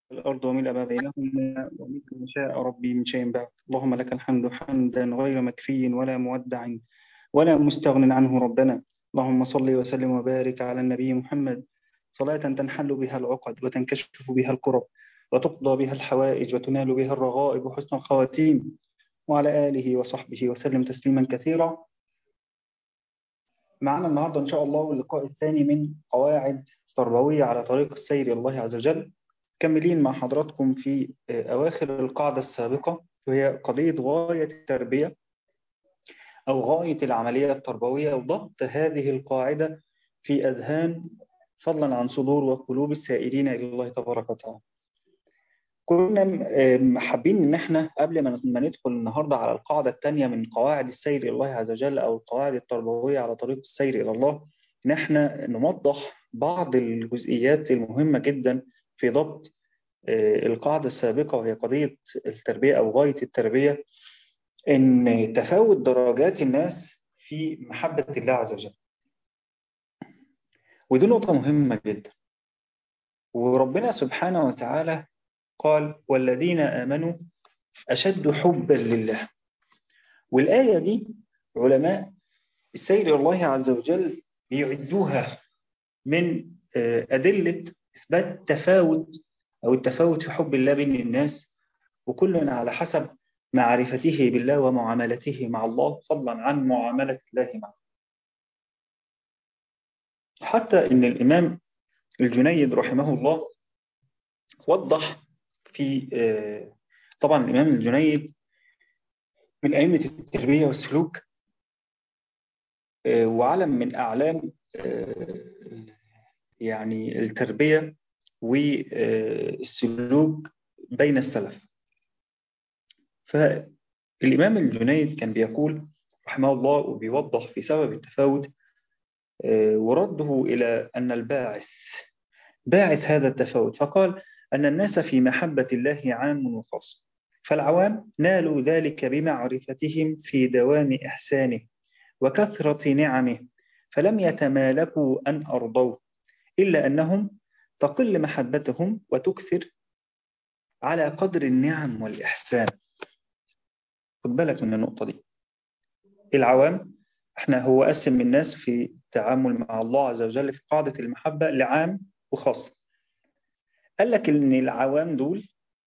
الأرض وملء ما بينهما وملء ما شاء ربي من شيء بعد اللهم لك الحمد حمدا غير مكفي ولا مودع ولا مستغن عنه ربنا اللهم صل وسلم وبارك على النبي محمد صلاة تنحل بها العقد وتنكشف بها الكرب وتقضى بها الحوائج وتنال بها الرغائب وحسن الخواتيم وعلى آله وصحبه وسلم تسليما كثيرا معنا النهاردة إن شاء الله اللقاء الثاني من قواعد تربوية على طريق السير إلى الله عز وجل مكملين مع حضراتكم في أواخر القاعدة السابقة وهي قضية غاية التربية أو غاية العملية التربوية وضبط هذه القاعدة في أذهان فضلا عن صدور وقلوب السائرين إلى الله تبارك وتعالى كنا حابين ان احنا قبل ما ندخل النهارده على القاعده الثانيه من قواعد السير الى الله عز وجل او القواعد التربويه على طريق السير الى الله ان احنا نوضح بعض الجزئيات المهمه جدا في ضبط القاعده السابقه وهي قضيه التربيه او غايه التربيه ان تفاوت درجات الناس في محبه الله عز وجل ودي نقطه مهمه جدا وربنا سبحانه وتعالى قال والذين آمنوا أشد حبا لله والآية دي علماء السير الله عز وجل بيعدوها من أدلة إثبات تفاوت أو التفاوت في حب الله بين الناس وكل على حسب معرفته بالله ومعاملته مع الله فضلا عن معاملة الله معه حتى إن الإمام الجنيد رحمه الله وضح في طبعا الإمام الجنيد من أئمة التربية والسلوك وعلم من أعلام يعني التربية والسلوك بين السلف فالإمام الجنيد كان بيقول رحمه الله وبيوضح في سبب التفاوت ورده إلى أن الباعث باعث هذا التفاوت فقال أن الناس في محبة الله عام وخاص فالعوام نالوا ذلك بمعرفتهم في دوام إحسانه وكثرة نعمه فلم يتمالكوا أن أرضوه إلا أنهم تقل محبتهم وتكثر على قدر النعم والإحسان خد بالك من النقطة دي العوام احنا هو قسم الناس في التعامل مع الله عز وجل في قاعدة المحبة لعام وخاص قال لك ان العوام دول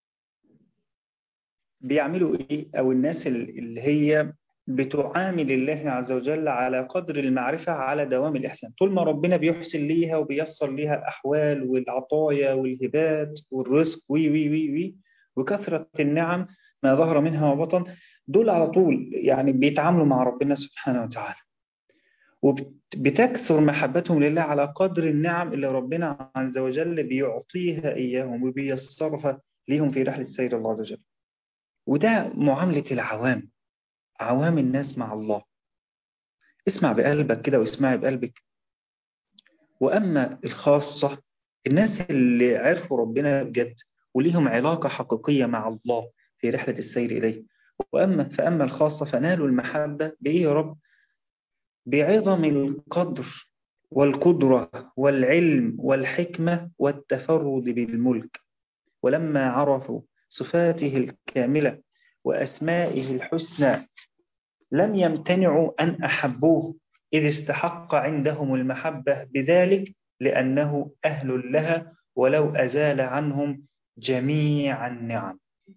بيعملوا ايه او الناس اللي هي بتعامل الله عز وجل على قدر المعرفة على دوام الإحسان طول ما ربنا بيحسن ليها وبيسر ليها الأحوال والعطايا والهبات والرزق وي وي وي وي وكثرة النعم ما ظهر منها وبطن دول على طول يعني بيتعاملوا مع ربنا سبحانه وتعالى وبتكثر محبتهم لله على قدر النعم اللي ربنا عز وجل بيعطيها إياهم وبيسرها ليهم في رحلة سير الله عز وجل وده معاملة العوام عوام الناس مع الله اسمع بقلبك كده واسمعي بقلبك وأما الخاصة الناس اللي عرفوا ربنا بجد وليهم علاقة حقيقية مع الله في رحلة السير إليه وأما فأما الخاصة فنالوا المحبة بإيه يا رب بعظم القدر والقدرة والعلم والحكمة والتفرد بالملك ولما عرفوا صفاته الكاملة وأسمائه الحسنى لم يمتنعوا أن أحبوه إذ استحق عندهم المحبة بذلك لأنه أهل لها ولو أزال عنهم جميع النعم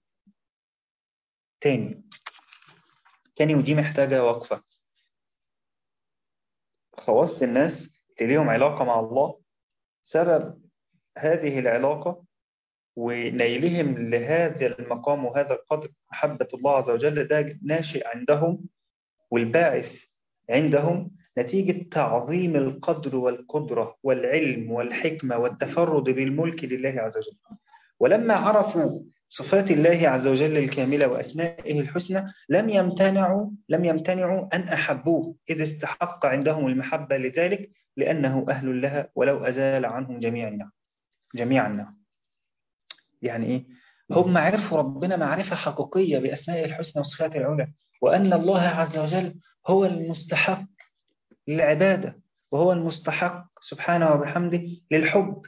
تاني تاني ودي محتاجة وقفة خواص الناس اللي ليهم علاقة مع الله سبب هذه العلاقة ونيلهم لهذا المقام وهذا القدر محبة الله عز وجل ده ناشئ عندهم والباعث عندهم نتيجة تعظيم القدر والقدرة والعلم والحكمة والتفرد بالملك لله عز وجل ولما عرفوا صفات الله عز وجل الكاملة وأسمائه الحسنى لم يمتنعوا لم يمتنعوا أن أحبوه إذ استحق عندهم المحبة لذلك لأنه أهل لها ولو أزال عنهم جميع النعم جميع النعم يعني إيه؟ هم عرفوا ربنا معرفة حقيقية بأسمائه الحسنى وصفاته العلى وأن الله عز وجل هو المستحق للعبادة وهو المستحق سبحانه وبحمده للحب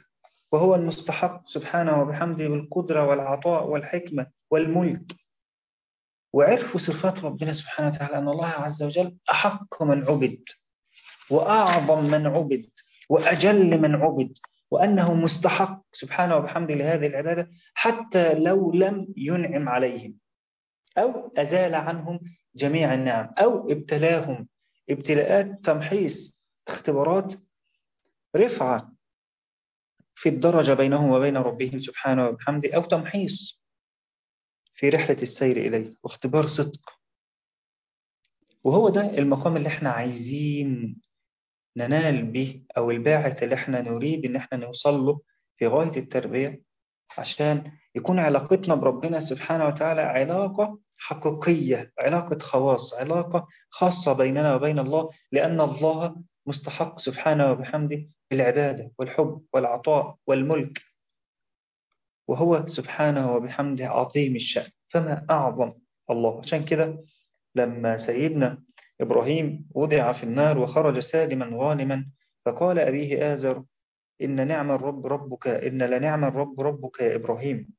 وهو المستحق سبحانه وبحمده بالقدرة والعطاء والحكمة والملك وعرفوا صفات ربنا سبحانه وتعالى أن الله عز وجل أحق من عبد وأعظم من عبد وأجل من عبد وأنه مستحق سبحانه وبحمده لهذه العبادة حتى لو لم ينعم عليهم أو أزال عنهم جميع النعم أو ابتلاهم ابتلاءات تمحيص اختبارات رفعة في الدرجة بينهم وبين ربهم سبحانه وبحمده أو تمحيص في رحلة السير إليه واختبار صدق وهو ده المقام اللي احنا عايزين ننال به أو الباعث اللي احنا نريد إن احنا نوصل له في غاية التربية عشان يكون علاقتنا بربنا سبحانه وتعالى علاقة حقيقية علاقة خواص علاقة خاصة بيننا وبين الله لأن الله مستحق سبحانه وبحمده بالعبادة والحب والعطاء والملك وهو سبحانه وبحمده عظيم الشأن فما أعظم الله عشان كده لما سيدنا إبراهيم وضع في النار وخرج سالما غانما فقال أبيه آزر إن نعم الرب ربك إن لنعم الرب ربك يا إبراهيم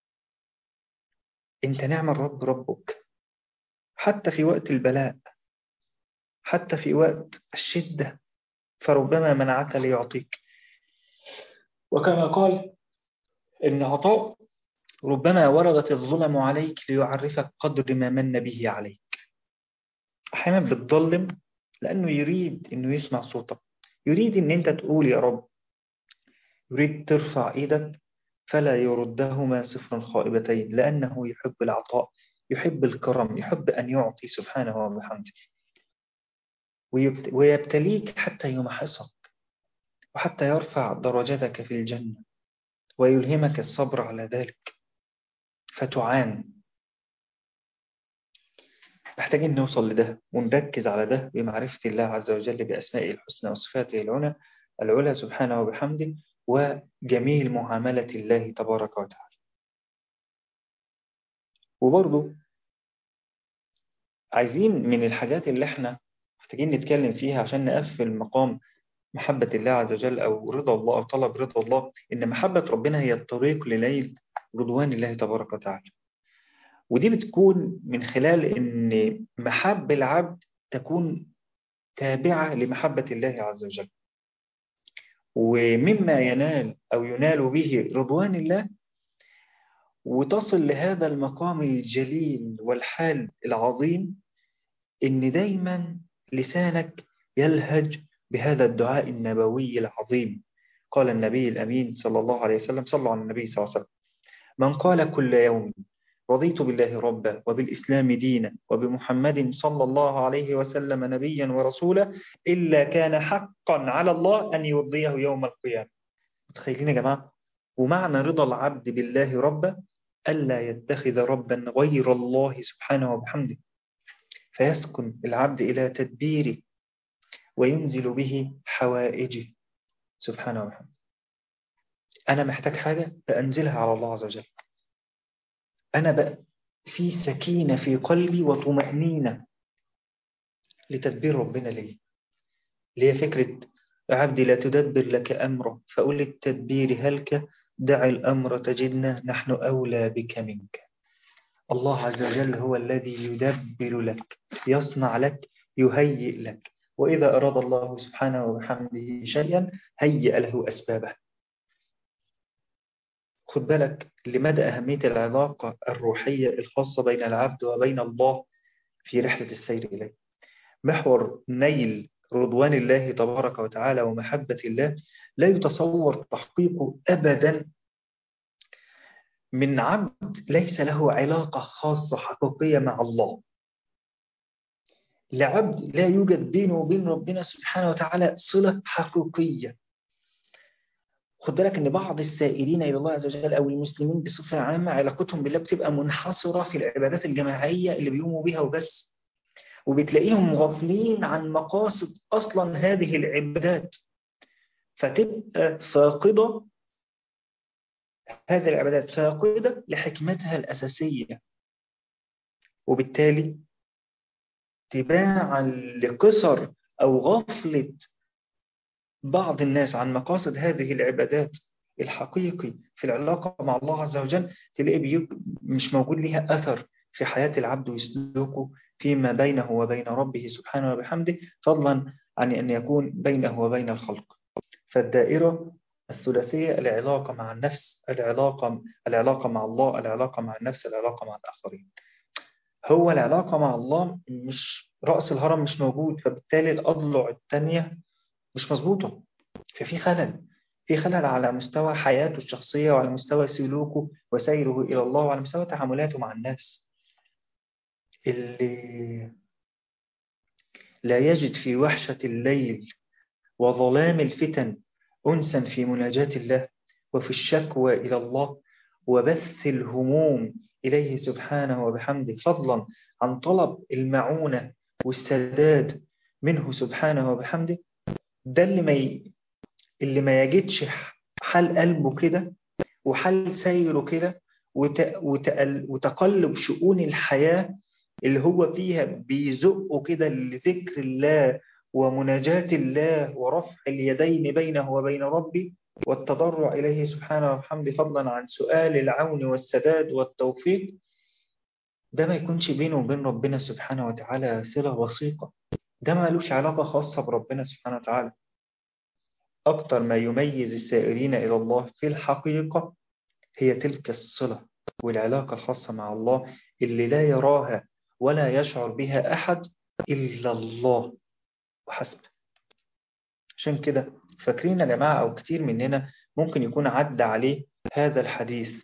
أنت نعم الرب ربك حتى في وقت البلاء حتى في وقت الشدة فربما منعك ليعطيك وكما قال إن عطاء ربما وردت الظلم عليك ليعرفك قدر ما من به عليك أحيانا بتظلم لأنه يريد أنه يسمع صوتك يريد أن أنت تقول يا رب يريد ترفع إيدك فلا يردهما صفرا خائبتين لأنه يحب العطاء يحب الكرم يحب أن يعطي سبحانه وبحمده ويبتليك حتى يمحصك وحتى يرفع درجتك في الجنة ويلهمك الصبر على ذلك فتعان محتاجين نوصل لده ونركز على ده بمعرفة الله عز وجل بأسمائه الحسنى وصفاته العلى العلى سبحانه وبحمده وجميل معاملة الله تبارك وتعالى وبرضو عايزين من الحاجات اللي احنا محتاجين نتكلم فيها عشان نقفل مقام محبة الله عز وجل أو رضا الله أو طلب رضا الله إن محبة ربنا هي الطريق لنيل رضوان الله تبارك وتعالى ودي بتكون من خلال إن محب العبد تكون تابعة لمحبة الله عز وجل ومما ينال أو ينال به رضوان الله وتصل لهذا المقام الجليل والحال العظيم إن دايما لسانك يلهج بهذا الدعاء النبوي العظيم قال النبي الأمين صلى الله عليه وسلم صلى على النبي صلى الله عليه وسلم من قال كل يوم رضيت بالله ربا وبالإسلام دينا وبمحمد صلى الله عليه وسلم نبيا ورسولا إلا كان حقا على الله أن يرضيه يوم القيامة متخيلين يا جماعة ومعنى رضا العبد بالله ربا ألا يتخذ ربا غير الله سبحانه وبحمده فيسكن العبد إلى تدبيره وينزل به حوائجه سبحانه وبحمده أنا محتاج حاجة فأنزلها على الله عز وجل أنا بقى في سكينة في قلبي وطمأنينة لتدبير ربنا لي اللي هي فكرة عبدي لا تدبر لك أمره فقل التدبير هلك دع الأمر تجدنا نحن أولى بك منك الله عز وجل هو الذي يدبر لك يصنع لك يهيئ لك وإذا أراد الله سبحانه وبحمده شيئا هيئ له أسبابه خد بالك لمدى أهمية العلاقة الروحية الخاصة بين العبد وبين الله في رحلة السير إليه محور نيل رضوان الله تبارك وتعالى ومحبة الله لا يتصور تحقيقه أبدا من عبد ليس له علاقة خاصة حقيقية مع الله لعبد لا يوجد بينه وبين ربنا سبحانه وتعالى صلة حقيقية خد بالك ان بعض السائرين الى الله عز وجل او المسلمين بصفه عامه علاقتهم بالله بتبقى منحصره في العبادات الجماعيه اللي بيقوموا بيها وبس وبتلاقيهم غافلين عن مقاصد اصلا هذه العبادات فتبقى فاقده هذه العبادات فاقده لحكمتها الاساسيه وبالتالي تباعا لقصر او غفله بعض الناس عن مقاصد هذه العبادات الحقيقي في العلاقة مع الله عز وجل تلاقي مش موجود ليها أثر في حياة العبد وسلوكه فيما بينه وبين ربه سبحانه وبحمده فضلا عن أن يكون بينه وبين الخلق فالدائرة الثلاثية العلاقة مع النفس العلاقة العلاقة مع الله العلاقة مع النفس العلاقة مع الآخرين هو العلاقة مع الله مش رأس الهرم مش موجود فبالتالي الأضلع الثانية مش مظبوطة ففي خلل في خلل على مستوى حياته الشخصية وعلى مستوى سلوكه وسيره إلى الله وعلى مستوى تعاملاته مع الناس اللي لا يجد في وحشة الليل وظلام الفتن أنسا في مناجاة الله وفي الشكوى إلى الله وبث الهموم إليه سبحانه وبحمده فضلا عن طلب المعونة والسداد منه سبحانه وبحمده ده اللي ما ي... اللي ما يجدش حال قلبه كده وحال سيره كده وت... وتقل... وتقلب شؤون الحياة اللي هو فيها بيزقه كده لذكر الله ومناجاة الله ورفع اليدين بينه وبين ربي والتضرع إليه سبحانه وبحمده فضلا عن سؤال العون والسداد والتوفيق ده ما يكونش بينه وبين ربنا سبحانه وتعالى صلة وثيقة ده ما لوش علاقة خاصة بربنا سبحانه وتعالى أكثر ما يميز السائرين إلى الله في الحقيقة هي تلك الصلة والعلاقة الخاصة مع الله اللي لا يراها ولا يشعر بها أحد إلا الله وحسب عشان كده فاكرين يا جماعة أو كتير مننا ممكن يكون عدى عليه هذا الحديث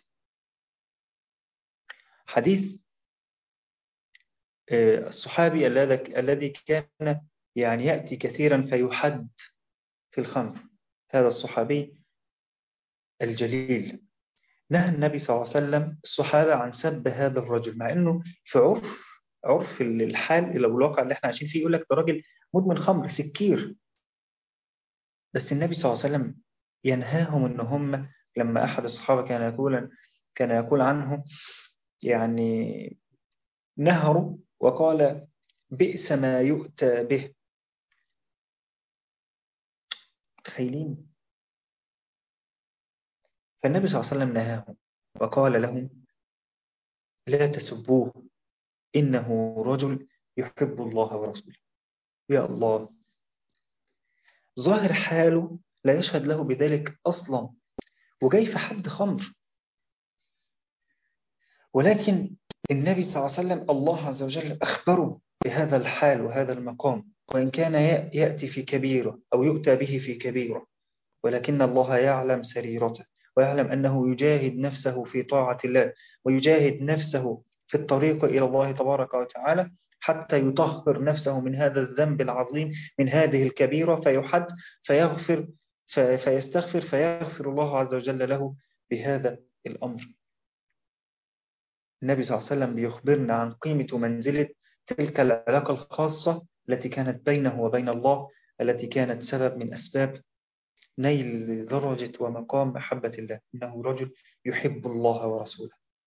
حديث الصحابي الذي كان يعني يأتي كثيرا فيحد في الخمر هذا الصحابي الجليل نهى النبي صلى الله عليه وسلم الصحابة عن سب هذا الرجل مع أنه في عرف عرف الحال إلى الواقع اللي احنا عايشين فيه يقول لك ده راجل مدمن خمر سكير بس النبي صلى الله عليه وسلم ينهاهم ان هم لما احد الصحابه كان يقول كان يقول عنه يعني نهروا وقال بئس ما يؤتى به تخيلين فالنبي صلى الله عليه وسلم نهاهم وقال لهم لا تسبوه إنه رجل يحب الله ورسوله يا الله ظاهر حاله لا يشهد له بذلك أصلا وجاي في حد خمر ولكن النبي صلى الله عليه وسلم الله عز وجل أخبره بهذا الحال وهذا المقام وإن كان يأتي في كبيرة أو يؤتى به في كبيرة ولكن الله يعلم سريرته ويعلم أنه يجاهد نفسه في طاعة الله ويجاهد نفسه في الطريق إلى الله تبارك وتعالى حتى يطهر نفسه من هذا الذنب العظيم من هذه الكبيرة فيحد فيغفر فيستغفر فيغفر الله عز وجل له بهذا الأمر النبي صلى الله عليه وسلم بيخبرنا عن قيمة ومنزلة تلك العلاقة الخاصة التي كانت بينه وبين الله التي كانت سبب من أسباب نيل درجة ومقام محبة الله إنه رجل يحب الله ورسوله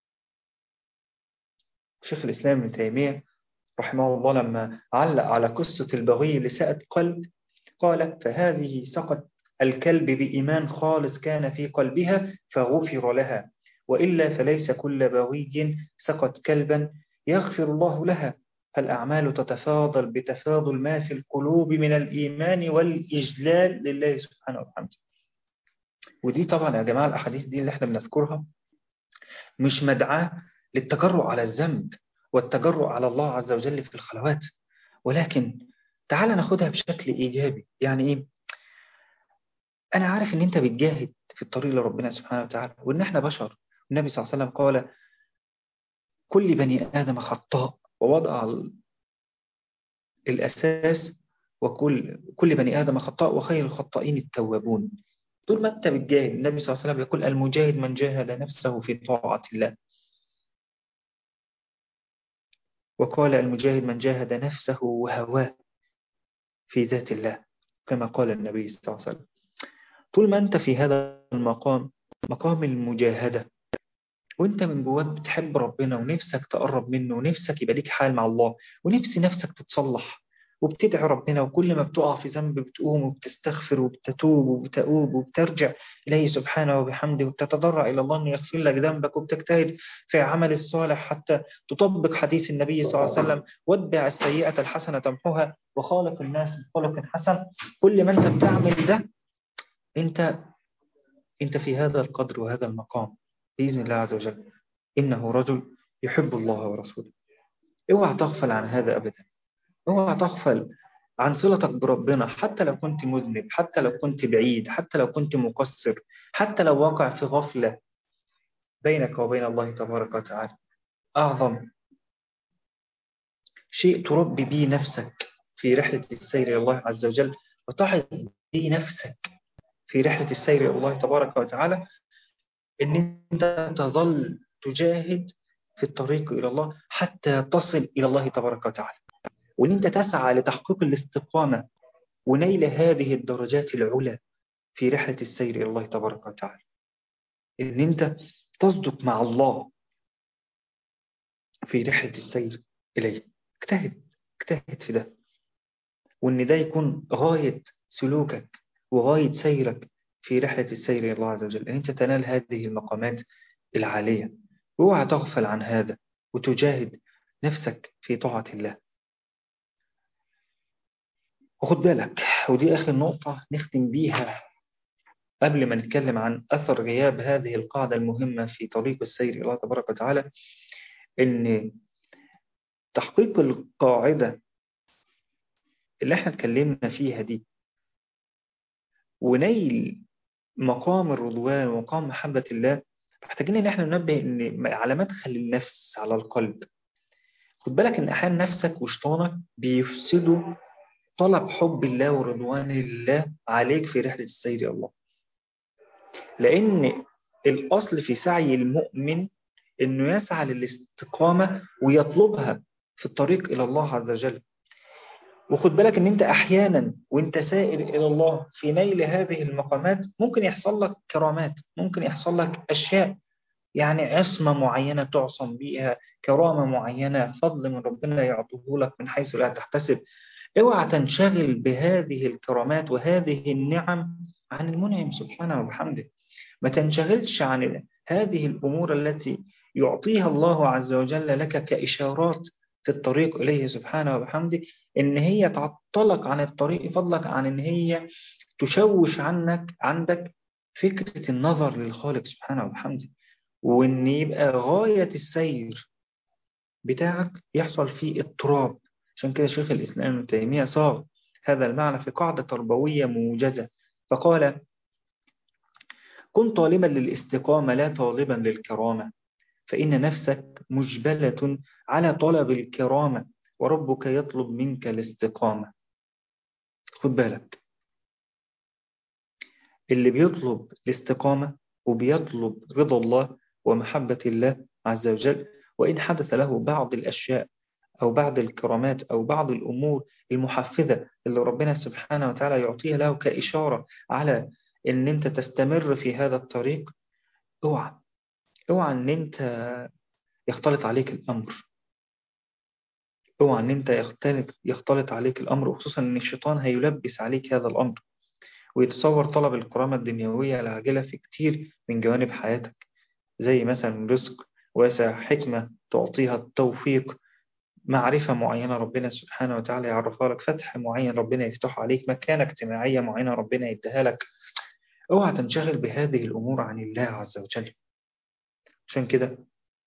شيخ الإسلام ابن تيمية رحمه الله لما علق على قصة البغي اللي سأت قلب قال فهذه سقط الكلب بإيمان خالص كان في قلبها فغفر لها وإلا فليس كل بغي سقط كلبا يغفر الله لها فالأعمال تتفاضل بتفاضل ما في القلوب من الإيمان والإجلال لله سبحانه وتعالى ودي طبعا يا جماعة الأحاديث دي اللي احنا بنذكرها مش مدعاة للتجرؤ على الذنب والتجرؤ على الله عز وجل في الخلوات ولكن تعال ناخدها بشكل إيجابي يعني إيه؟ أنا عارف إن أنت بتجاهد في الطريق لربنا سبحانه وتعالى وإن إحنا بشر النبي صلى الله عليه وسلم قال كل بني آدم خطاء ووضع الأساس وكل كل بني آدم خطاء وخير الخطائين التوابون طول ما أنت بتجاهد النبي صلى الله عليه وسلم يقول المجاهد من جاهد نفسه في طاعة الله وقال المجاهد من جاهد نفسه وهواه في ذات الله كما قال النبي صلى الله عليه وسلم طول ما أنت في هذا المقام مقام المجاهدة وانت من جواك بتحب ربنا ونفسك تقرب منه ونفسك يبقى ليك حال مع الله ونفسي نفسك تتصلح وبتدعي ربنا وكل ما بتقع في ذنب بتقوم وبتستغفر وبتتوب وبتؤوب وبترجع إليه سبحانه وبحمده وبتتضرع إلى الله أن يغفر لك ذنبك وبتجتهد في عمل الصالح حتى تطبق حديث النبي صلى الله عليه وسلم واتبع السيئة الحسنة تمحوها وخالق الناس بخلق حسن كل ما أنت بتعمل ده أنت أنت في هذا القدر وهذا المقام بإذن الله عز وجل إنه رجل يحب الله ورسوله اوعى تغفل عن هذا أبدا اوعى تغفل عن صلتك بربنا حتى لو كنت مذنب حتى لو كنت بعيد حتى لو كنت مقصر حتى لو واقع في غفلة بينك وبين الله تبارك وتعالى أعظم شيء تربي به نفسك في رحلة السير إلى الله عز وجل وتحط به نفسك في رحلة السير إلى الله تبارك وتعالى إن أنت تظل تجاهد في الطريق إلى الله حتى تصل إلى الله تبارك وتعالى وإن أنت تسعى لتحقيق الاستقامة ونيل هذه الدرجات العلى في رحلة السير إلى الله تبارك وتعالى إن أنت تصدق مع الله في رحلة السير إليه اجتهد اجتهد في ده وإن ده يكون غاية سلوكك وغاية سيرك في رحلة السير إلى الله عز وجل أن أنت تنال هذه المقامات العالية واوعى تغفل عن هذا وتجاهد نفسك في طاعة الله وخد بالك ودي آخر نقطة نختم بيها قبل ما نتكلم عن أثر غياب هذه القاعدة المهمة في طريق السير إلى الله تبارك وتعالى إن تحقيق القاعدة اللي احنا اتكلمنا فيها دي ونيل مقام الرضوان ومقام محبة الله محتاجين ان احنا ننبه ان على مدخل النفس على القلب خد بالك ان احيانا نفسك وشيطانك بيفسدوا طلب حب الله ورضوان الله عليك في رحلة السير إلى الله لأن الأصل في سعي المؤمن أنه يسعى للاستقامة ويطلبها في الطريق إلى الله عز وجل وخد بالك أن أنت أحيانا وأنت سائر إلى الله في نيل هذه المقامات ممكن يحصل لك كرامات ممكن يحصل لك أشياء يعني عصمة معينة تعصم بيها كرامة معينة فضل من ربنا يعطيه لك من حيث لا تحتسب اوعى تنشغل بهذه الكرامات وهذه النعم عن المنعم سبحانه وبحمده ما تنشغلش عن هذه الأمور التي يعطيها الله عز وجل لك كإشارات في الطريق إليه سبحانه وبحمده إن هي تعطلك عن الطريق فضلك عن إن هي تشوش عنك عندك فكرة النظر للخالق سبحانه وبحمده وإن يبقى غاية السير بتاعك يحصل فيه اضطراب عشان كده شيخ الإسلام ابن تيمية صاغ هذا المعنى في قاعدة تربوية موجزة فقال كن طالبا للاستقامة لا طالبا للكرامة فإن نفسك مجبلة على طلب الكرامة وربك يطلب منك الاستقامة خد بالك اللي بيطلب الاستقامة وبيطلب رضا الله ومحبة الله عز وجل وإن حدث له بعض الأشياء أو بعض الكرامات أو بعض الأمور المحفزة اللي ربنا سبحانه وتعالى يعطيها له كإشارة على إن أنت تستمر في هذا الطريق اوعى اوعى إن أنت يختلط عليك الأمر اوعى إن أنت يختلط, يختلط عليك الأمر وخصوصا إن الشيطان هيلبس عليك هذا الأمر ويتصور طلب الكرامة الدنيوية العاجلة في كتير من جوانب حياتك زي مثلا رزق واسع حكمة تعطيها التوفيق معرفة معينة ربنا سبحانه وتعالى يعرفها لك فتح معين ربنا يفتح عليك مكانة اجتماعية معينة ربنا يديها لك اوعى تنشغل بهذه الأمور عن الله عز وجل عشان كده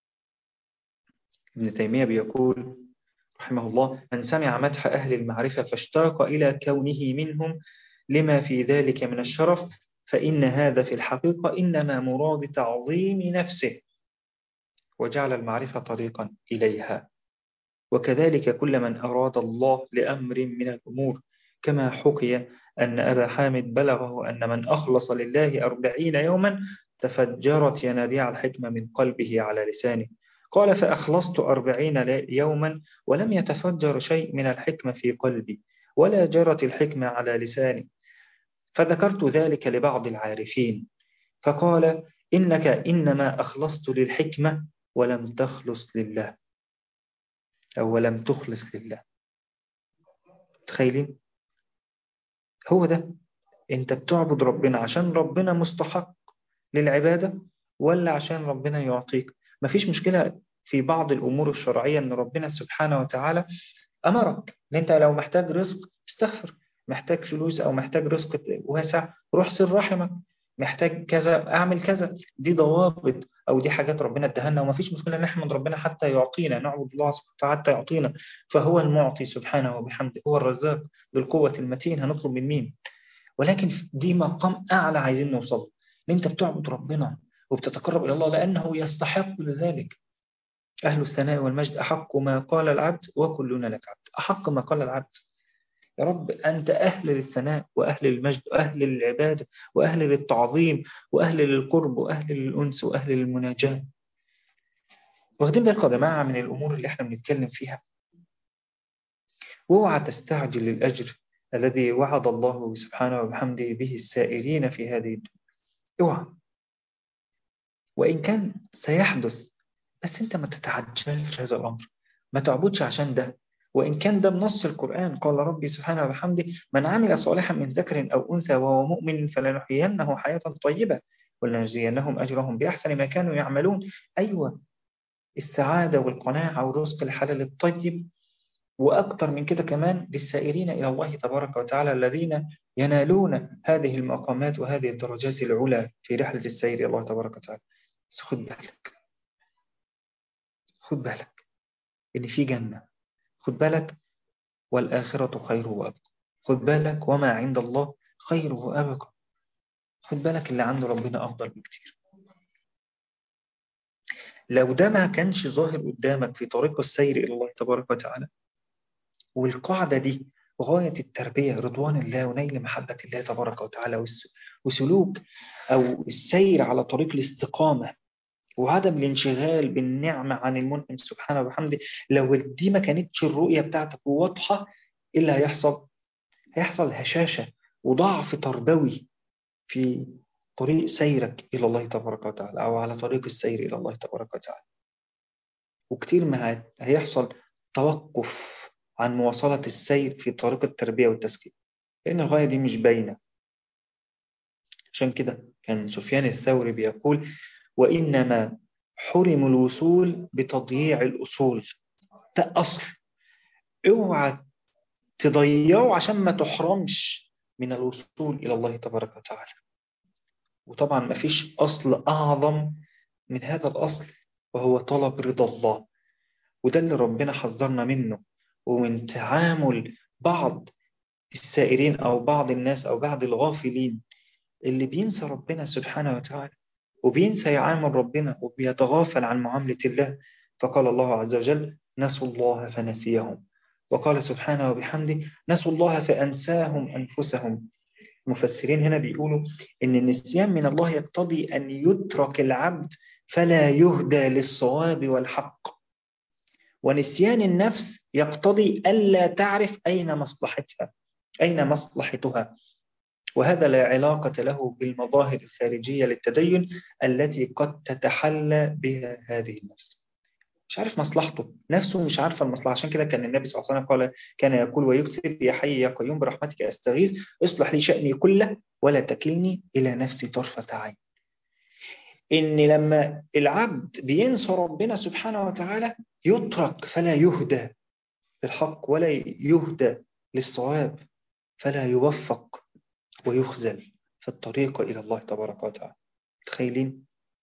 ابن تيمية بيقول رحمه الله من سمع مدح أهل المعرفة فاشتاق إلى كونه منهم لما في ذلك من الشرف فإن هذا في الحقيقة إنما مراد تعظيم نفسه وجعل المعرفة طريقا إليها وكذلك كل من أراد الله لأمر من الأمور كما حكي أن أبا حامد بلغه أن من أخلص لله أربعين يوما تفجرت ينابيع الحكمة من قلبه على لسانه قال فأخلصت أربعين يوما ولم يتفجر شيء من الحكمة في قلبي ولا جرت الحكمة على لساني فذكرت ذلك لبعض العارفين فقال إنك إنما أخلصت للحكمة ولم تخلص لله أو ولم تخلص لله تخيلين هو ده انت بتعبد ربنا عشان ربنا مستحق للعبادة ولا عشان ربنا يعطيك مفيش مشكلة في بعض الأمور الشرعية أن ربنا سبحانه وتعالى أمرك أن أنت لو محتاج رزق استغفر محتاج فلوس أو محتاج رزق واسع روح سر رحمك محتاج كذا أعمل كذا دي ضوابط أو دي حاجات ربنا ادهنا وما فيش مشكلة نحمد ربنا حتى يعطينا نعبد الله سبحانه وتعالى حتى يعطينا فهو المعطي سبحانه وبحمده هو الرزاق ذو القوة المتين هنطلب من مين ولكن دي مقام أعلى عايزين نوصل ان أنت بتعبد ربنا وبتتقرب إلى الله لأنه يستحق لذلك أهل الثناء والمجد أحق ما قال العبد وكلنا لك عبد أحق ما قال العبد يا رب أنت أهل للثناء وأهل للمجد وأهل للعبادة وأهل للتعظيم وأهل للقرب وأهل للأنس وأهل للمناجاة واخدين بالكم يا جماعة من الأمور اللي احنا بنتكلم فيها واوعى تستعجل الأجر الذي وعد الله سبحانه وبحمده به السائرين في هذه الدنيا اوعى وإن كان سيحدث بس أنت ما تتعجلش هذا الأمر ما تعبدش عشان ده وإن كان ده بنص القرآن قال ربي سبحانه وبحمده من عمل صالحا من ذكر أو أنثى وهو مؤمن فلنحيينه حياة طيبة ولنجزينهم أجرهم بأحسن ما كانوا يعملون أيوة السعادة والقناعة والرزق الحلال الطيب وأكثر من كده كمان للسائرين إلى الله تبارك وتعالى الذين ينالون هذه المقامات وهذه الدرجات العلى في رحلة السير إلى الله تبارك وتعالى بس خد بالك خد بالك إن في جنة خد بالك والآخرة خير وأبقى خد بالك وما عند الله خير وأبقى خد بالك اللي عند ربنا أفضل بكتير لو ده ما كانش ظاهر قدامك في طريق السير إلى الله تبارك وتعالى والقاعدة دي غاية التربية رضوان الله ونيل محبة الله تبارك وتعالى وسلوك أو السير على طريق الاستقامة وعدم الانشغال بالنعمة عن المنعم سبحانه وبحمده لو دي ما كانتش الرؤية بتاعتك واضحة إيه اللي هيحصل؟ هيحصل هشاشة وضعف تربوي في طريق سيرك إلى الله تبارك وتعالى أو على طريق السير إلى الله تبارك وتعالى وكتير ما هيحصل توقف عن مواصلة السير في طريق التربية والتزكية لأن الغاية دي مش باينة عشان كده كان سفيان الثوري بيقول وإنما حرم الوصول بتضييع الأصول ده أصل اوعى تضيعه عشان ما تحرمش من الوصول إلى الله تبارك وتعالى وطبعا ما فيش أصل أعظم من هذا الأصل وهو طلب رضا الله وده اللي ربنا حذرنا منه ومن تعامل بعض السائرين أو بعض الناس أو بعض الغافلين اللي بينسى ربنا سبحانه وتعالى وبينسى يعامل ربنا وبيتغافل عن معاملة الله فقال الله عز وجل نسوا الله فنسيهم وقال سبحانه وبحمده نسوا الله فأنساهم أنفسهم المفسرين هنا بيقولوا إن النسيان من الله يقتضي أن يترك العبد فلا يهدى للصواب والحق ونسيان النفس يقتضي ألا تعرف أين مصلحتها أين مصلحتها وهذا لا علاقة له بالمظاهر الخارجية للتدين التي قد تتحلى بها هذه النفس مش عارف مصلحته نفسه مش عارفة المصلحة عشان كده كان النبي صلى الله عليه وسلم قال كان يقول ويكثر يا حي يا قيوم برحمتك أستغيث اصلح لي شأني كله ولا تكلني إلى نفسي طرفة عين إن لما العبد بينسى ربنا سبحانه وتعالى يترك فلا يهدى للحق ولا يهدى للصواب فلا يوفق ويخزل في الطريق إلى الله تبارك وتعالى تخيلين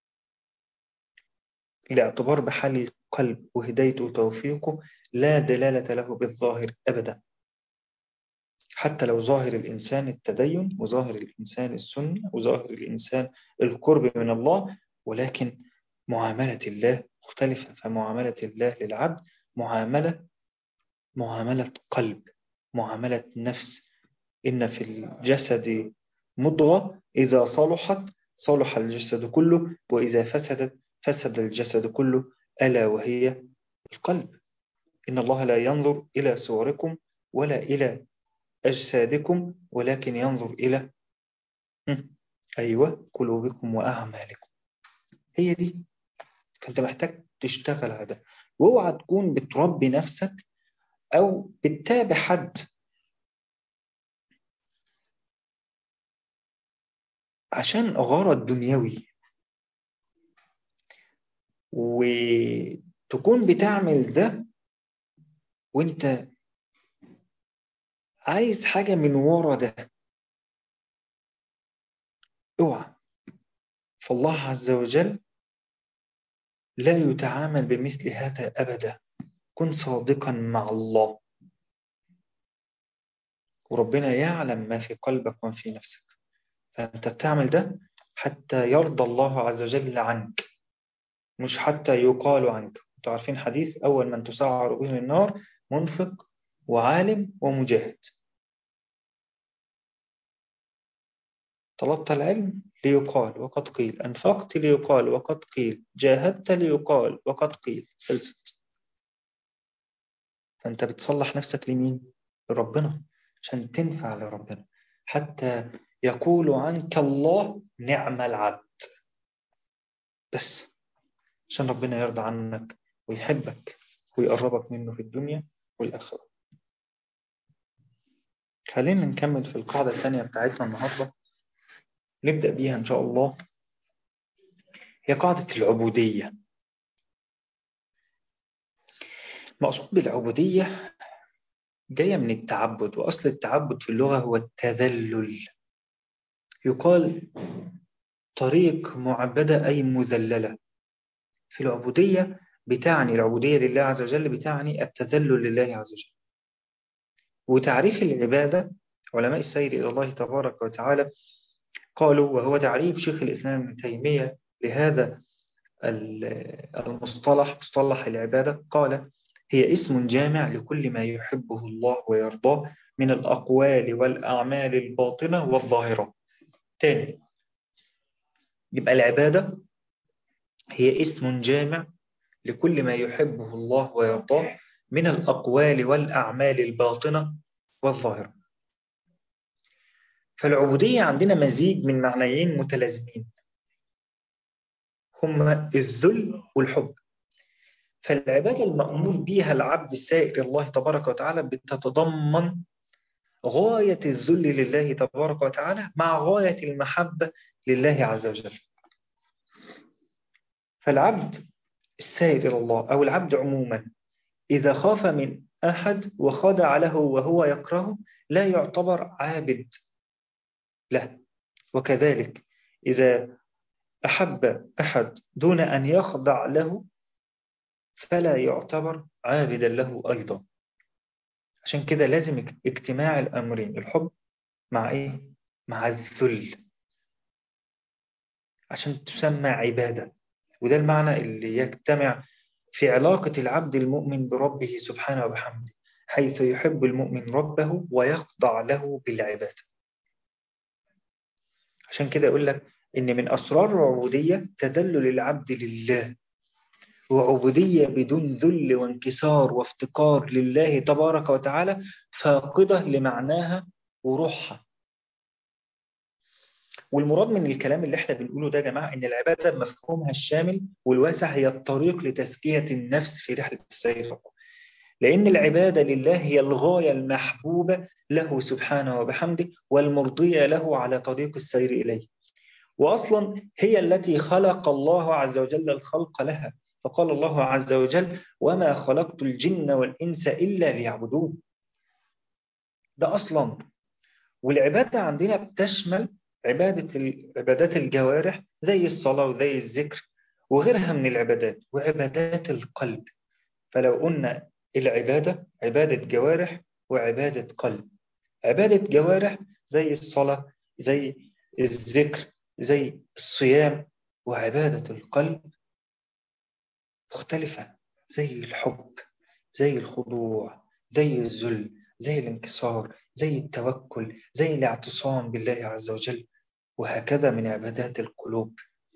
الاعتبار بحال القلب وهدايته وتوفيقه لا دلالة له بالظاهر أبدا حتى لو ظاهر الإنسان التدين وظاهر الإنسان السنة وظاهر الإنسان القرب من الله ولكن معاملة الله مختلفة فمعاملة الله للعبد معاملة معاملة قلب معاملة نفس إن في الجسد مضغة إذا صلحت صلح الجسد كله وإذا فسدت فسد الجسد كله ألا وهي القلب إن الله لا ينظر إلى صوركم ولا إلى أجسادكم ولكن ينظر إلى أيوة قلوبكم وأعمالكم هي دي فأنت محتاج تشتغل هذا واوعى تكون بتربي نفسك أو بتتابع حد عشان غرض دنيوي وتكون بتعمل ده وانت عايز حاجة من ورا ده اوعى فالله عز وجل لا يتعامل بمثل هذا أبدا كن صادقا مع الله وربنا يعلم ما في قلبك وما في نفسك فأنت بتعمل ده حتى يرضى الله عز وجل عنك مش حتى يقال عنك انتوا عارفين حديث أول من تسعر به النار منفق وعالم ومجاهد طلبت العلم ليقال وقد قيل أنفقت ليقال وقد قيل جاهدت ليقال وقد قيل خلصت فأنت بتصلح نفسك لمين؟ لربنا عشان تنفع لربنا حتى يقول عنك الله نعم العبد بس عشان ربنا يرضى عنك ويحبك ويقربك منه في الدنيا والآخرة خلينا نكمل في القاعدة الثانية بتاعتنا النهاردة نبدأ بيها إن شاء الله هي قاعدة العبودية مقصود بالعبودية جاية من التعبد وأصل التعبد في اللغة هو التذلل يقال طريق معبدة أي مذللة في العبودية بتعني العبودية لله عز وجل بتعني التذلل لله عز وجل وتعريف العبادة علماء السير إلى الله تبارك وتعالى قالوا وهو تعريف شيخ الإسلام ابن تيمية لهذا المصطلح مصطلح العبادة قال هي اسم جامع لكل ما يحبه الله ويرضاه من الأقوال والأعمال الباطنة والظاهرة تاني يبقى العبادة هي اسم جامع لكل ما يحبه الله ويرضاه من الأقوال والأعمال الباطنة والظاهرة فالعبودية عندنا مزيج من معنيين متلازمين هما الذل والحب فالعبادة المأمور بها العبد السائر الله تبارك وتعالى بتتضمن غاية الذل لله تبارك وتعالى مع غاية المحبة لله عز وجل فالعبد السائر إلى الله أو العبد عموما إذا خاف من أحد وخضع له وهو يكرهه لا يعتبر عابد له وكذلك إذا أحب أحد دون أن يخضع له فلا يعتبر عابدا له أيضا عشان كده لازم اجتماع الأمرين الحب مع إيه؟ مع الذل عشان تسمى عبادة وده المعنى اللي يجتمع في علاقة العبد المؤمن بربه سبحانه وبحمده حيث يحب المؤمن ربه ويخضع له بالعبادة عشان كده أقول لك إن من أسرار العبودية تدلل العبد لله وعبودية بدون ذل وانكسار وافتقار لله تبارك وتعالى فاقدة لمعناها وروحها والمراد من الكلام اللي احنا بنقوله ده يا جماعة إن العبادة بمفهومها الشامل والواسع هي الطريق لتزكية النفس في رحلة السير لأن العبادة لله هي الغاية المحبوبة له سبحانه وبحمده والمرضية له على طريق السير إليه وأصلا هي التي خلق الله عز وجل الخلق لها فقال الله عز وجل وما خلقت الجن والإنس إلا ليعبدون ده أصلا والعبادة عندنا بتشمل عبادة عبادات الجوارح زي الصلاة وزي الذكر وغيرها من العبادات وعبادات القلب فلو قلنا العبادة عبادة جوارح وعبادة قلب عبادة جوارح زي الصلاة زي الذكر زي الصيام وعبادة القلب مختلفة زي الحب زي الخضوع زي الذل زي الانكسار زي التوكل زي الاعتصام بالله عز وجل وهكذا من عبادات القلوب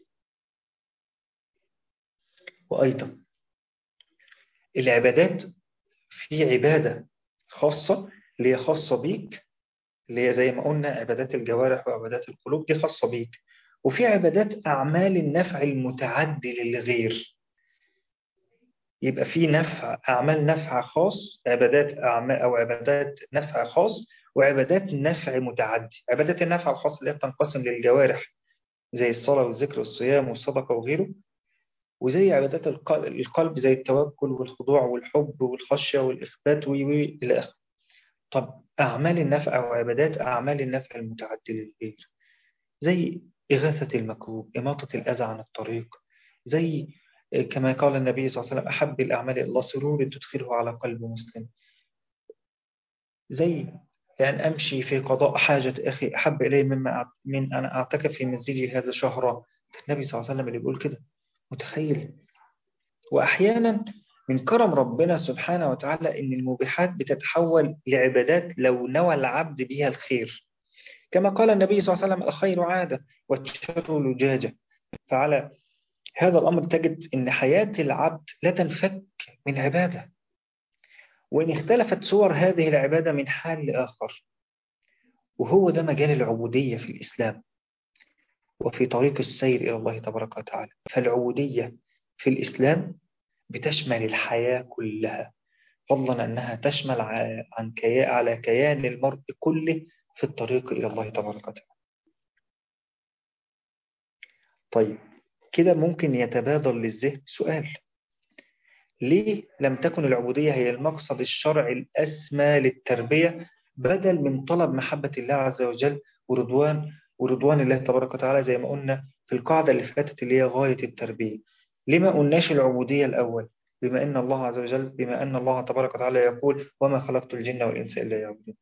وأيضا العبادات في عبادة خاصة اللي هي خاصة بيك اللي هي زي ما قلنا عبادات الجوارح وعبادات القلوب دي خاصة بيك وفي عبادات أعمال النفع المتعدي للغير يبقى في نفع أعمال نفع خاص عبادات أعمال أو عبادات نفع خاص وعبادات نفع متعدي عبادات النفع الخاص اللي بتنقسم للجوارح زي الصلاة والذكر والصيام والصدقة وغيره وزي عبادات القلب زي التوكل والخضوع والحب والخشية والإخبات إلى آخره طب أعمال النفع أو عبادات أعمال النفع المتعددة للغير زي إغاثة المكروب إماطة الأذى عن الطريق زي كما قال النبي صلى الله عليه وسلم أحب الأعمال إلى الله سرور تدخله على قلب مسلم زي أن أمشي في قضاء حاجة أخي أحب إلي مما من أن أعتكف في مسجدي هذا شهرا النبي صلى الله عليه وسلم اللي بيقول كده متخيل وأحيانا من كرم ربنا سبحانه وتعالى إن المبيحات بتتحول لعبادات لو نوى العبد بها الخير كما قال النبي صلى الله عليه وسلم الخير عادة والشر لجاجة فعلى هذا الأمر تجد أن حياة العبد لا تنفك من عبادة وإن اختلفت صور هذه العبادة من حال لآخر وهو ده مجال العبودية في الإسلام وفي طريق السير إلى الله تبارك وتعالى فالعبودية في الإسلام بتشمل الحياة كلها فضلا أنها تشمل عن كيان على كيان المرء كله في الطريق إلى الله تبارك وتعالى طيب كده ممكن يتبادل للذهن سؤال ليه لم تكن العبودية هي المقصد الشرعي الأسمى للتربية بدل من طلب محبة الله عز وجل ورضوان ورضوان الله تبارك وتعالى زي ما قلنا في القاعدة اللي فاتت اللي هي غاية التربية لما قلناش العبودية الأول بما أن الله عز وجل بما أن الله تبارك وتعالى يقول وما خلقت الجن والإنس إلا يعبدون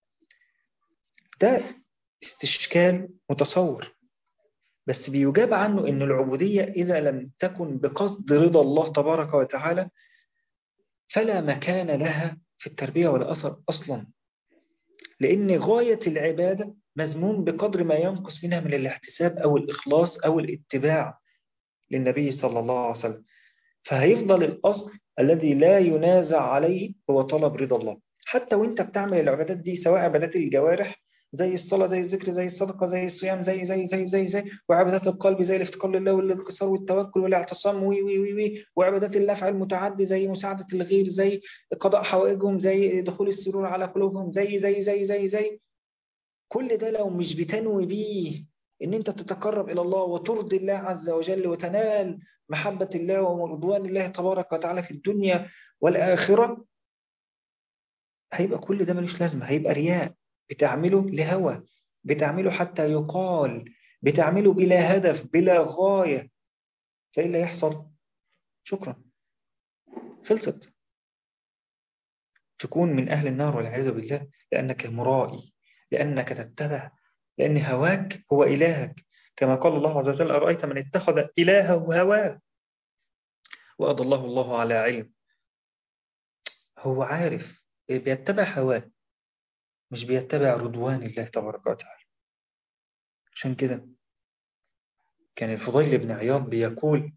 ده استشكال متصور بس بيجاب عنه أن العبودية إذا لم تكن بقصد رضا الله تبارك وتعالى فلا مكان لها في التربية ولا أثر أصلا لأن غاية العبادة مزمون بقدر ما ينقص منها من الاحتساب أو الإخلاص أو الاتباع للنبي صلى الله عليه وسلم فهيفضل الأصل الذي لا ينازع عليه هو طلب رضا الله حتى وانت بتعمل العبادات دي سواء عبادات الجوارح زي الصلاة زي الذكر زي الصدقة زي الصيام زي زي زي زي زي وعبادات القلب زي الافتقار لله والانكسار والتوكل والاعتصام وي وي وي وي وعبادات النفع المتعدي زي مساعدة الغير زي قضاء حوائجهم زي دخول السرور على قلوبهم زي زي زي زي زي كل ده لو مش بتنوي بيه ان انت تتقرب الى الله وترضي الله عز وجل وتنال محبة الله ورضوان الله تبارك وتعالى في الدنيا والآخرة هيبقى كل ده ملوش لازمة هيبقى رياء بتعمله لهوى بتعمله حتى يقال بتعمله بلا هدف بلا غاية فإيه اللي يحصل شكرا خلصت تكون من أهل النار والعياذ بالله لأنك مرائي لأنك تتبع لأن هواك هو إلهك كما قال الله عز وجل أرأيت من اتخذ إلهه هواه وأضله الله على علم هو عارف بيتبع هواه مش بيتبع رضوان الله تبارك وتعالى عشان كده كان الفضيل بن عياض بيقول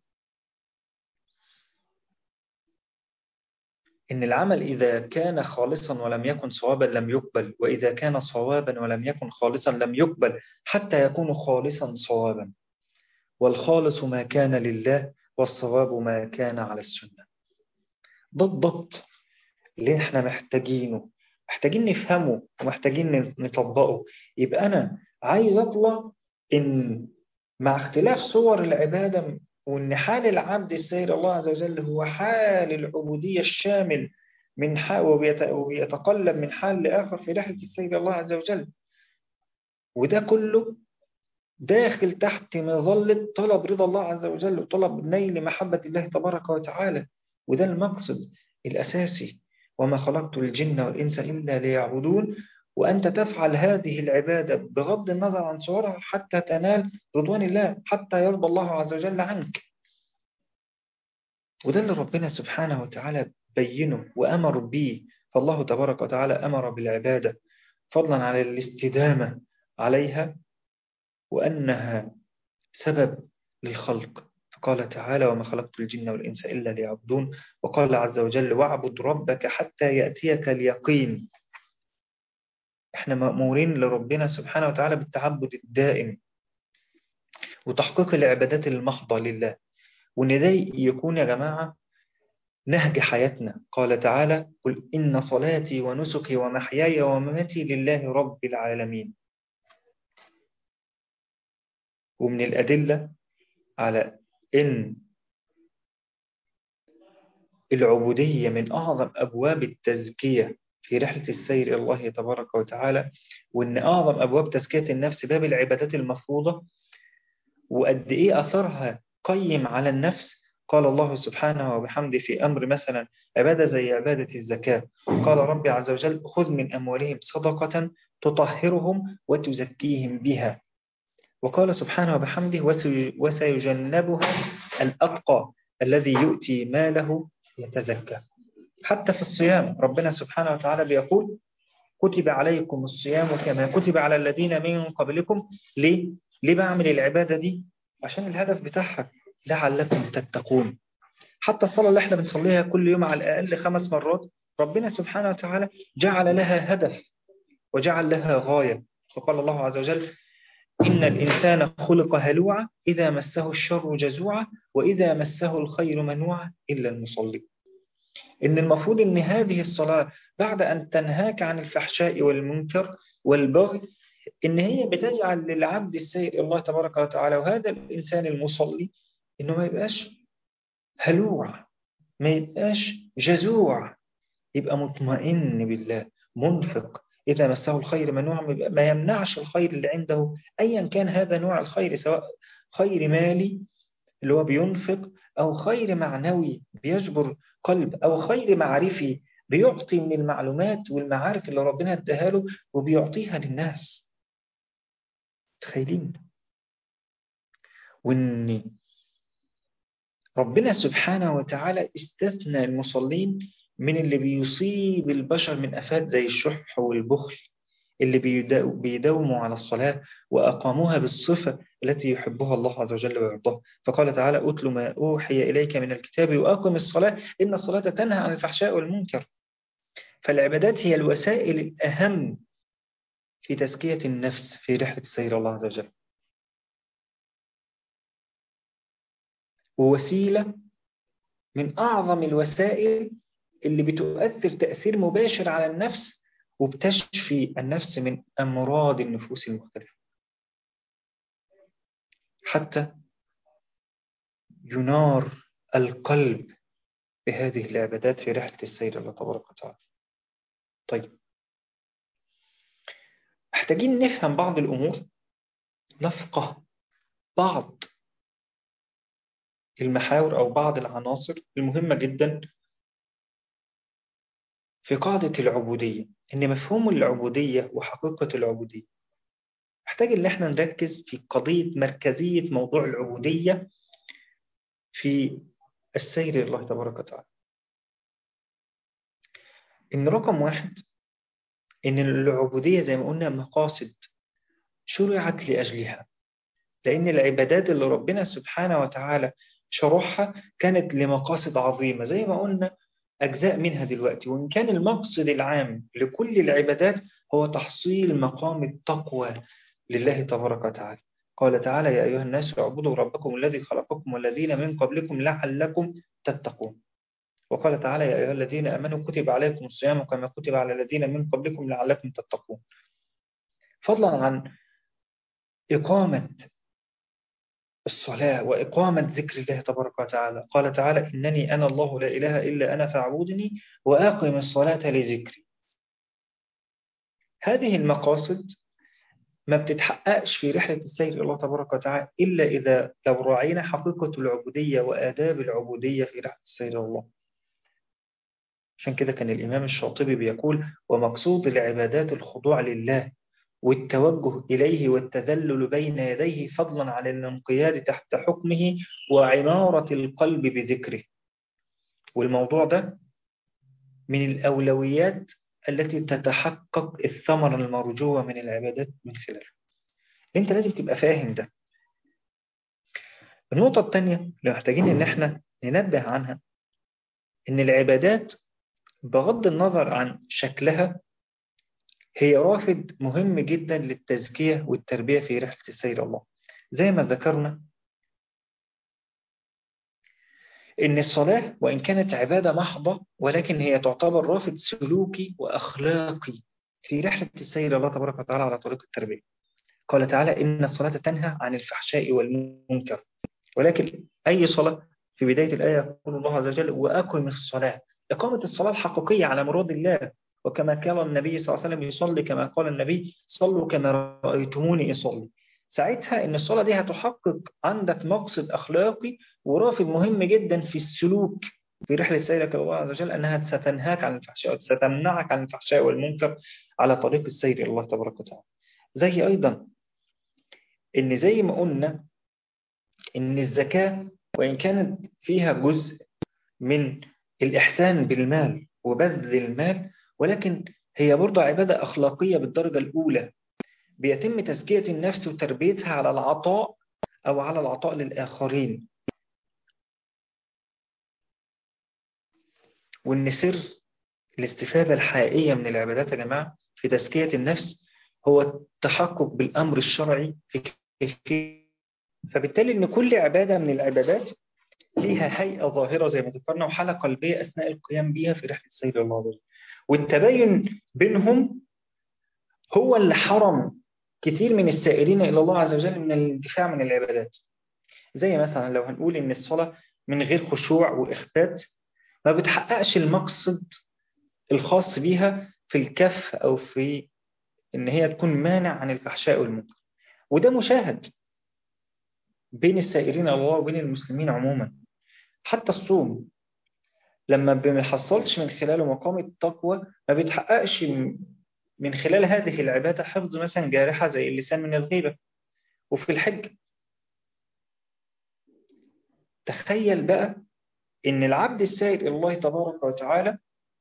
إن العمل إذا كان خالصا ولم يكن صوابا لم يقبل وإذا كان صوابا ولم يكن خالصا لم يقبل حتى يكون خالصا صوابا والخالص ما كان لله والصواب ما كان على السنة ده الضبط اللي احنا محتاجينه محتاجين نفهمه ومحتاجين نطبقه يبقى أنا عايز أطلع إن مع اختلاف صور العبادة وإن حال العبد السير الله عز وجل هو حال العبودية الشامل من حال وبيتقلب من حال لآخر في رحلة السير الله عز وجل وده كله داخل تحت مظلة طلب رضا الله عز وجل وطلب نيل محبة الله تبارك وتعالى وده المقصد الأساسي وما خلقت الجن والإنس إلا ليعبدون وأنت تفعل هذه العبادة بغض النظر عن صورها حتى تنال رضوان الله حتى يرضى الله عز وجل عنك وده اللي ربنا سبحانه وتعالى بينه وأمر به فالله تبارك وتعالى أمر بالعبادة فضلا على الاستدامة عليها وأنها سبب للخلق فقال تعالى وما خلقت الجن والإنس إلا ليعبدون وقال عز وجل واعبد ربك حتى يأتيك اليقين احنا مأمورين لربنا سبحانه وتعالى بالتعبد الدائم وتحقيق العبادات المحضة لله وإن ده يكون يا جماعة نهج حياتنا قال تعالى قل إن صلاتي ونسكي ومحياي ومماتي لله رب العالمين ومن الأدلة على إن العبودية من أعظم أبواب التزكية في رحلة السير إلى الله تبارك وتعالى وإن أعظم أبواب تزكية النفس باب العبادات المفروضة وقد إيه أثرها قيم على النفس قال الله سبحانه وبحمده في أمر مثلا عبادة زي عبادة الزكاة قال ربي عز وجل خذ من أموالهم صدقة تطهرهم وتزكيهم بها وقال سبحانه وبحمده وسيجنبها الأتقى الذي يؤتي ماله يتزكى حتى في الصيام ربنا سبحانه وتعالى بيقول كتب عليكم الصيام كما كتب على الذين من قبلكم ليه؟ ليه بعمل العبادة دي؟ عشان الهدف بتاعها لعلكم تتقون حتى الصلاة اللي احنا بنصليها كل يوم على الأقل خمس مرات ربنا سبحانه وتعالى جعل لها هدف وجعل لها غاية فقال الله عز وجل إن الإنسان خلق هلوعا إذا مسه الشر جزوعا وإذا مسه الخير منوعا إلا المصلي إن المفروض إن هذه الصلاة بعد أن تنهاك عن الفحشاء والمنكر والبغي إن هي بتجعل للعبد السير الله تبارك وتعالى وهذا الإنسان المصلي إنه ما يبقاش هلوع ما يبقاش جزوع يبقى مطمئن بالله منفق إذا مسه الخير منوع ما يمنعش الخير اللي عنده أيا كان هذا نوع الخير سواء خير مالي اللي هو بينفق أو خير معنوي بيجبر قلب أو خير معرفي بيعطي من المعلومات والمعارف اللي ربنا اداها له وبيعطيها للناس تخيلين وإن ربنا سبحانه وتعالى استثنى المصلين من اللي بيصيب البشر من أفات زي الشح والبخل اللي بيداوموا على الصلاة وأقاموها بالصفة التي يحبها الله عز وجل ويرضاها فقال تعالى أتل ما أوحي إليك من الكتاب وأقم الصلاة إن الصلاة تنهى عن الفحشاء والمنكر فالعبادات هي الوسائل الأهم في تزكية النفس في رحلة السير الله عز وجل ووسيلة من أعظم الوسائل اللي بتؤثر تأثير مباشر على النفس وبتشفي النفس من أمراض النفوس المختلفة حتى ينار القلب بهذه العبادات في رحلة السير الله تبارك وتعالى طيب محتاجين نفهم بعض الأمور نفقه بعض المحاور أو بعض العناصر المهمة جدا في قاعدة العبودية إن مفهوم العبودية وحقيقة العبودية محتاج إن احنا نركز في قضية مركزية موضوع العبودية في السير الله تبارك وتعالى إن رقم واحد إن العبودية زي ما قلنا مقاصد شرعت لأجلها لأن العبادات اللي ربنا سبحانه وتعالى شرحها كانت لمقاصد عظيمة زي ما قلنا أجزاء منها دلوقتي وإن كان المقصد العام لكل العبادات هو تحصيل مقام التقوى لله تبارك وتعالى قال تعالى يا أيها الناس اعبدوا ربكم الذي خلقكم والذين من قبلكم لعلكم تتقون وقال تعالى يا أيها الذين أمنوا كتب عليكم الصيام كما كتب على الذين من قبلكم لعلكم تتقون فضلا عن إقامة الصلاة وإقامة ذكر الله تبارك وتعالى قال تعالى إنني أنا الله لا إله إلا أنا فاعبدني وأقم الصلاة لذكري هذه المقاصد ما بتتحققش في رحلة السير إلى الله تبارك وتعالى إلا إذا لو راعينا حقيقة العبودية وآداب العبودية في رحلة السير إلى الله عشان كده كان الإمام الشاطبي بيقول ومقصود العبادات الخضوع لله والتوجه إليه والتذلل بين يديه فضلا عن الانقياد تحت حكمه وعمارة القلب بذكره والموضوع ده من الأولويات التي تتحقق الثمرة المرجوة من العبادات من خلاله انت لازم تبقى فاهم ده النقطة الثانية اللي محتاجين ان احنا ننبه عنها ان العبادات بغض النظر عن شكلها هي رافد مهم جدا للتزكية والتربية في رحلة السير الله زي ما ذكرنا إن الصلاة وإن كانت عبادة محضة ولكن هي تعتبر رافد سلوكي وأخلاقي في رحلة السير الله تبارك وتعالى على طريق التربية قال تعالى إن الصلاة تنهى عن الفحشاء والمنكر ولكن أي صلاة في بداية الآية يقول الله عز وجل وأقم الصلاة إقامة الصلاة الحقيقية على مراد الله وكما كان النبي صلى الله عليه وسلم يصلي كما قال النبي صلوا كما رأيتموني أصلي ساعتها ان الصلاة دي هتحقق عندك مقصد أخلاقي ورافد مهم جدا في السلوك في رحلة سيرك الله عز وجل أنها ستنهاك عن الفحشاء وستمنعك عن الفحشاء والمنكر على طريق السير إلى الله تبارك وتعالى زي أيضا إن زي ما قلنا إن الزكاة وإن كانت فيها جزء من الإحسان بالمال وبذل المال ولكن هي برضه عبادة أخلاقية بالدرجة الأولى بيتم تزكية النفس وتربيتها على العطاء أو على العطاء للآخرين وإن سر الاستفادة الحقيقية من العبادات يا جماعة في تزكية النفس هو التحقق بالأمر الشرعي في كيفية فبالتالي إن كل عبادة من العبادات ليها هيئة ظاهرة زي ما ذكرنا وحالة قلبية أثناء القيام بها في رحلة السيد الله عليه والتباين بينهم هو اللي حرم كثير من السائرين إلى الله عز وجل من الدفاع من العبادات زي مثلا لو هنقول إن الصلاة من غير خشوع وإخبات ما بتحققش المقصد الخاص بيها في الكف أو في إن هي تكون مانع عن الفحشاء والمنكر وده مشاهد بين السائرين إلى الله وبين المسلمين عموما حتى الصوم لما ما بنحصلش من خلاله مقام التقوى ما بيتحققش من خلال هذه العبادة حفظ مثلا جارحة زي اللسان من الغيبة وفي الحج تخيل بقى إن العبد السائر إلى الله تبارك وتعالى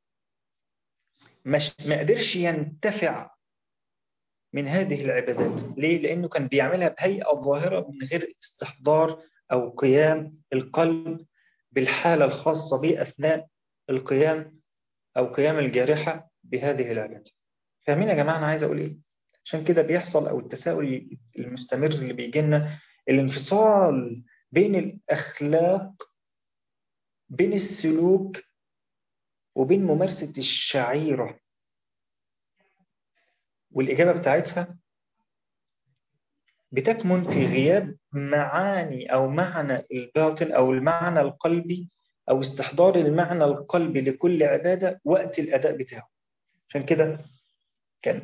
مش ما قدرش ينتفع من هذه العبادات ليه؟ لأنه كان بيعملها بهيئة ظاهرة من غير استحضار أو قيام القلب بالحالة الخاصة به أثناء القيام أو قيام الجارحة بهذه العبادة فاهمين يا جماعة أنا عايز أقول إيه؟ عشان كده بيحصل أو التساؤل المستمر اللي بيجي لنا الانفصال بين الأخلاق بين السلوك وبين ممارسة الشعيرة والإجابة بتاعتها بتكمن في غياب معاني أو معنى الباطن أو المعنى القلبي أو استحضار المعنى القلبي لكل عبادة وقت الأداء بتاعه عشان كده كان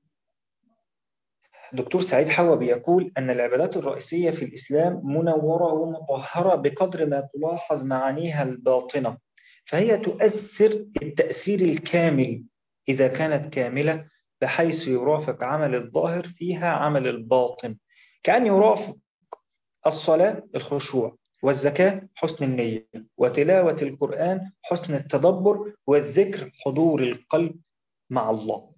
دكتور سعيد حوا بيقول أن العبادات الرئيسية في الإسلام منورة ومطهرة بقدر ما تلاحظ معانيها الباطنة فهي تؤثر التأثير الكامل إذا كانت كاملة بحيث يرافق عمل الظاهر فيها عمل الباطن كأن يرافق الصلاة الخشوع والزكاة حسن النية وتلاوة القرآن حسن التدبر والذكر حضور القلب مع الله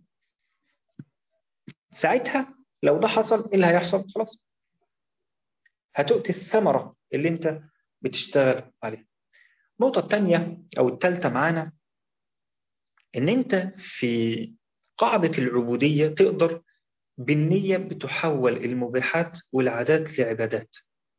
ساعتها لو ده حصل ايه اللي هيحصل خلاص هتؤتي الثمرة اللي انت بتشتغل عليها النقطة الثانية أو الثالثة معانا إن أنت في قاعدة العبودية تقدر بالنية بتحول المباحات والعادات لعبادات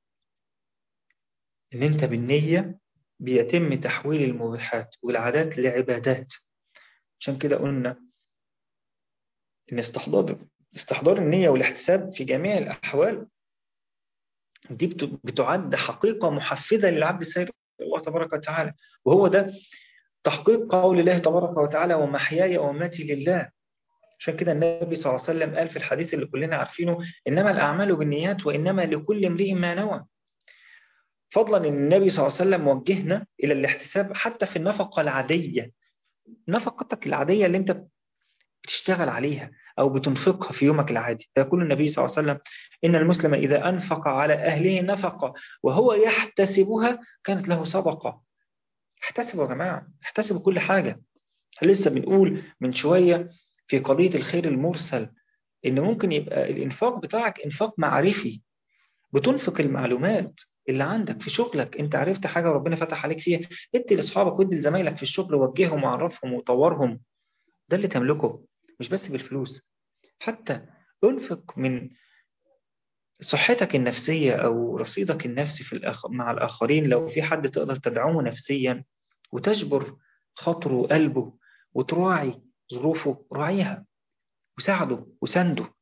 إن أنت بالنية بيتم تحويل المباحات والعادات لعبادات عشان كده قلنا إن استحضار استحضار النية والاحتساب في جميع الأحوال دي بتعد حقيقة محفزة للعبد السير الله تبارك وتعالى وهو ده تحقيق قول الله تبارك وتعالى ومحياي ومماتي لله عشان كده النبي صلى الله عليه وسلم قال في الحديث اللي كلنا عارفينه إنما الأعمال بالنيات وإنما لكل امرئ ما نوى فضلا ان النبي صلى الله عليه وسلم وجهنا إلى الاحتساب حتى في النفقة العادية نفقتك العادية اللي انت بتشتغل عليها أو بتنفقها في يومك العادي فيقول النبي صلى الله عليه وسلم إن المسلم إذا أنفق على أهله نفقة وهو يحتسبها كانت له صدقة احتسبوا يا جماعة احتسبوا كل حاجة لسه بنقول من شوية في قضية الخير المرسل إن ممكن يبقى الإنفاق بتاعك إنفاق معرفي بتنفق المعلومات اللي عندك في شغلك انت عرفت حاجة وربنا فتح عليك فيها ادي لاصحابك وادي لزمايلك في الشغل وجههم وعرفهم وطورهم ده اللي تملكه مش بس بالفلوس حتى انفق من صحتك النفسية أو رصيدك النفسي في الأخ... مع الآخرين لو في حد تقدر تدعمه نفسيا وتجبر خاطره وقلبه وتراعي ظروفه راعيها وساعده وسنده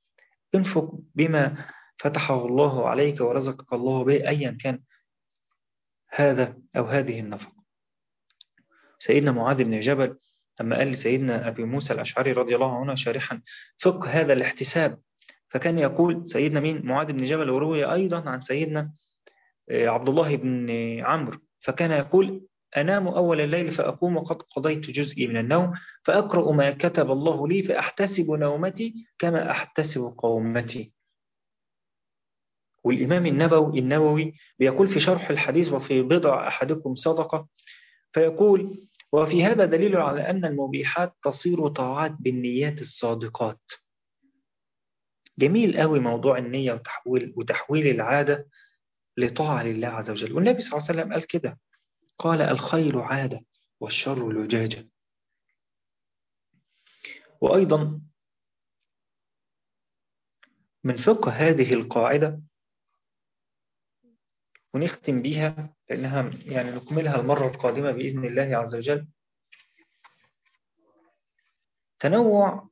انفق بما فتحه الله عليك ورزقك الله به أيا كان هذا أو هذه النفقة سيدنا معاذ بن جبل لما قال لسيدنا أبي موسى الأشعري رضي الله عنه شارحا فقه هذا الاحتساب فكان يقول سيدنا مين معاذ بن جبل وروي أيضا عن سيدنا عبد الله بن عمرو فكان يقول أنام أول الليل فأقوم وقد قضيت جزئي من النوم فأقرأ ما كتب الله لي فأحتسب نومتي كما أحتسب قومتي والإمام النبوي النووي بيقول في شرح الحديث وفي بضع أحدكم صدقة فيقول وفي هذا دليل على أن المبيحات تصير طاعات بالنيات الصادقات جميل قوي موضوع النية وتحويل, وتحويل العادة لطاعة لله عز وجل والنبي صلى الله عليه وسلم قال كده قال الخير عادة والشر لجاجة وأيضا من فقه هذه القاعدة ونختم بيها لأنها يعني نكملها المرة القادمة بإذن الله عز وجل تنوع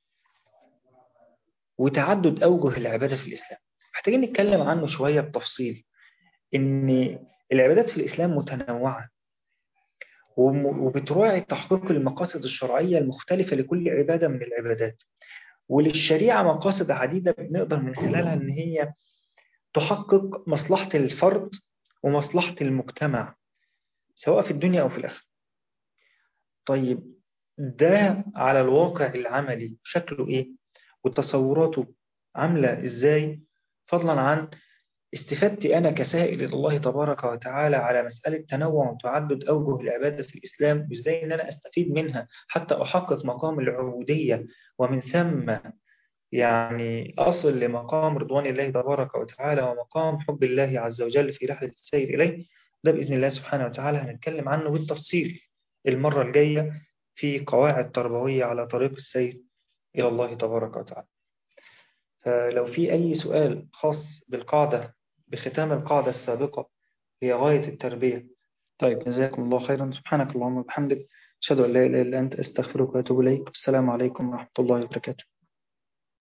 وتعدد أوجه العبادة في الإسلام محتاجين نتكلم عنه شوية بتفصيل إن العبادات في الإسلام متنوعة وبتراعي تحقيق المقاصد الشرعية المختلفة لكل عبادة من العبادات وللشريعة مقاصد عديدة بنقدر من خلالها إن هي تحقق مصلحة الفرد ومصلحة المجتمع سواء في الدنيا أو في الآخرة طيب ده على الواقع العملي شكله إيه وتصوراته عاملة إزاي فضلا عن استفدت أنا كسائل إلى الله تبارك وتعالى على مسألة تنوع وتعدد أوجه العبادة في الإسلام وإزاي أن أنا أستفيد منها حتى أحقق مقام العبودية ومن ثم يعني أصل لمقام رضوان الله تبارك وتعالى ومقام حب الله عز وجل في رحلة السير إليه ده بإذن الله سبحانه وتعالى هنتكلم عنه بالتفصيل المرة الجاية في قواعد تربوية على طريق السير إلى الله تبارك وتعالى فلو في أي سؤال خاص بالقاعدة بختام القاعدة السابقة هي غاية التربية طيب جزاكم الله خيرا سبحانك اللهم وبحمدك أشهد أن لا إله إلا أنت أستغفرك وأتوب إليك السلام عليكم ورحمة الله وبركاته